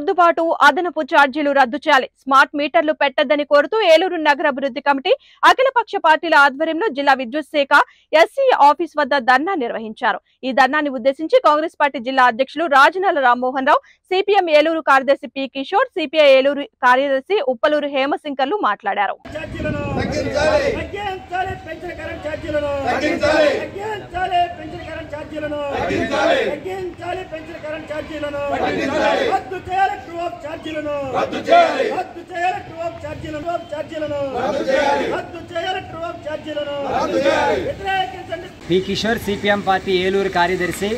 సర్దుబాటు అదనపు ఛార్జీలు రద్దు చేయాలి స్మార్ట్ మీటర్లు పెట్టద్దని కోరుతూ ఏలూరు నగరాభివృద్ధి కమిటీ అఖిలపక్ష పార్టీల ఆధ్వర్యంలో జిల్లా విద్యుత్ శాఖ ఎస్సీ ఆఫీస్ వద్ద ధర్నా నిర్వహించారు ఈ ధర్నాన్ని ఉద్దేశించి కాంగ్రెస్ పార్టీ జిల్లా అధ్యక్షులు రాజనాల రామ్మోహన్ రావు సిపిఎం ఏలూరు కార్యదర్శి పి కిషోర్ సిపిఐ ఏలూరు కార్యదర్శి ఉప్పలూరు హేమశంకర్లు మాట్లాడారు ఛార్జీలను తగ్గించాలి. తగ్గించాలి పెంచిన కరెంట్ ఛార్జీలను తగ్గించాలి. తగ్గించాలి పెంచిన కరెంట్ ఛార్జీలను తగ్గించాలి. తగ్గించాలి పెంచిన కరెంట్ ఛార్జీలను తగ్గించాలి. రద్దు చేయాలి ట్రూ ఆఫ్ ఛార్జీలను రద్దు చేయాలి. రద్దు చేయాలి ట్రూ ఆఫ్ ఛార్జీలను ఆఫ్ ఛార్జీలను రద్దు చేయాలి. రద్దు చేయాలి ట్రూ ఆఫ్ ఛార్జీలను రద్దు చేయాలి. వ్యతిరేకించండి P Kishore CPM party Eluru కార్యదర్శి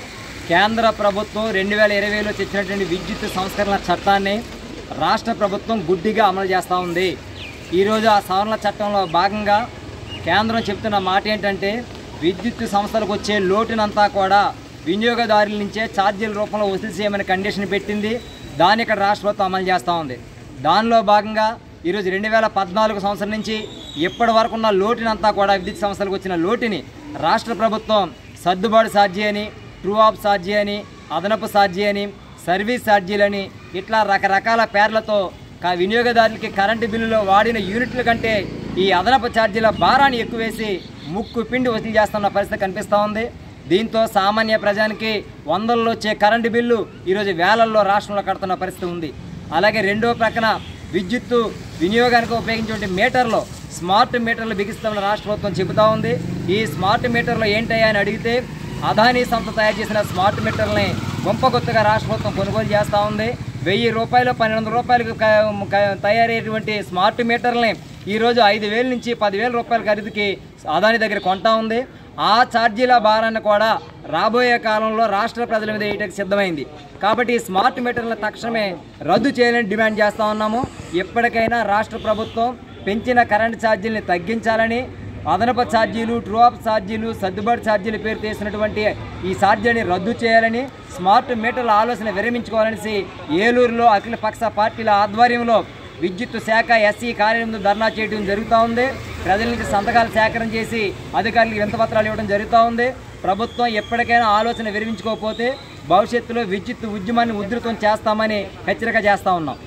కేంద్ర ప్రభుత్వం రెండు వేల ఇరవైలో తెచ్చినటువంటి విద్యుత్ సంస్కరణ చట్టాన్ని రాష్ట్ర ప్రభుత్వం గుడ్డిగా అమలు చేస్తూ ఉంది ఈరోజు ఆ సవరణ చట్టంలో భాగంగా కేంద్రం చెప్తున్న మాట ఏంటంటే విద్యుత్ సంస్థలకు వచ్చే లోటునంతా కూడా వినియోగదారుల నుంచే ఛార్జీల రూపంలో వసూలు చేయమని కండిషన్ పెట్టింది దాన్ని ఇక్కడ రాష్ట్ర ప్రభుత్వం అమలు చేస్తూ ఉంది దానిలో భాగంగా ఈరోజు రెండు వేల పద్నాలుగు సంవత్సరం నుంచి ఇప్పటి వరకు ఉన్న లోటునంతా కూడా విద్యుత్ సంస్థలకు వచ్చిన లోటుని రాష్ట్ర ప్రభుత్వం సర్దుబాటు ఛార్జీ అని ట్రూ ఆఫ్ ఛార్జీ అని అదనపు ఛార్జీ అని సర్వీస్ ఛార్జీలని ఇట్లా రకరకాల పేర్లతో క- వినియోగదారులకి కరెంటు బిల్లులో వాడిన యూనిట్ల కంటే ఈ అదనపు ఛార్జీల భారాన్ని ఎక్కువేసి ముక్కు పిండి వసూలు చేస్తున్న పరిస్థితి కనిపిస్తూ ఉంది దీంతో సామాన్య ప్రజానికి వందల్లో వచ్చే కరెంటు బిల్లు ఈరోజు వేలల్లో రాష్ట్రంలో కడుతున్న పరిస్థితి ఉంది అలాగే రెండో ప్రక్కన విద్యుత్తు వినియోగానికి ఉపయోగించే మీటర్లో స్మార్ట్ మీటర్లు బిగిస్తామని రాష్ట్ర ప్రభుత్వం చెబుతా ఉంది ఈ స్మార్ట్ మీటర్లు ఏంటయ్యా అని అడిగితే అదానీ సంస్థ తయారు చేసిన స్మార్ట్ మీటర్లని గొంపగొత్తుగా రాష్ట్ర ప్రభుత్వం కొనుగోలు చేస్తూ ఉంది వెయ్యి రూపాయలు పన్నెండు వందల రూపాయలకు క- క- తయారయ్యేటువంటి స్మార్ట్ మీటర్లని ఈరోజు ఐదు వేల నుంచి పదివేల రూపాయల ఖరీదుకి అదాని దగ్గర కొంటా ఉంది ఆ ఛార్జీల భారాన్ని కూడా రాబోయే కాలంలో రాష్ట్ర ప్రజల మీద వేయటకు సిద్ధమైంది కాబట్టి ఈ స్మార్ట్ మీటర్ల తక్షణమే రద్దు చేయాలని డిమాండ్ చేస్తూ ఉన్నాము ఎప్పటికైనా రాష్ట్ర ప్రభుత్వం పెంచిన కరెంటు ఛార్జీల్ని తగ్గించాలని అదనపు ఛార్జీలు ట్రూ ఆఫ్ ఛార్జీలు సర్దుబాటు ఛార్జీల పేరు తీసినటువంటి ఈ ఛార్జీని రద్దు చేయాలని స్మార్ట్ మీటర్ల ఆలోచన విరమించుకోవాలనేసి ఏలూరులో అఖిల పక్ష పార్టీల ఆధ్వర్యంలో విద్యుత్ శాఖ ఎస్సీ కార్యాలయంలో ధర్నా చేయడం జరుగుతూ ఉంది ప్రజల నుంచి సంతకాలు సేకరణ చేసి అధికారులకు వింత పత్రాలు ఇవ్వడం జరుగుతూ ఉంది ప్రభుత్వం ఎప్పటికైనా ఆలోచన విరమించుకోకపోతే భవిష్యత్తులో విద్యుత్ ఉద్యమాన్ని ఉధృతం చేస్తామని హెచ్చరిక చేస్తా ఉన్నాం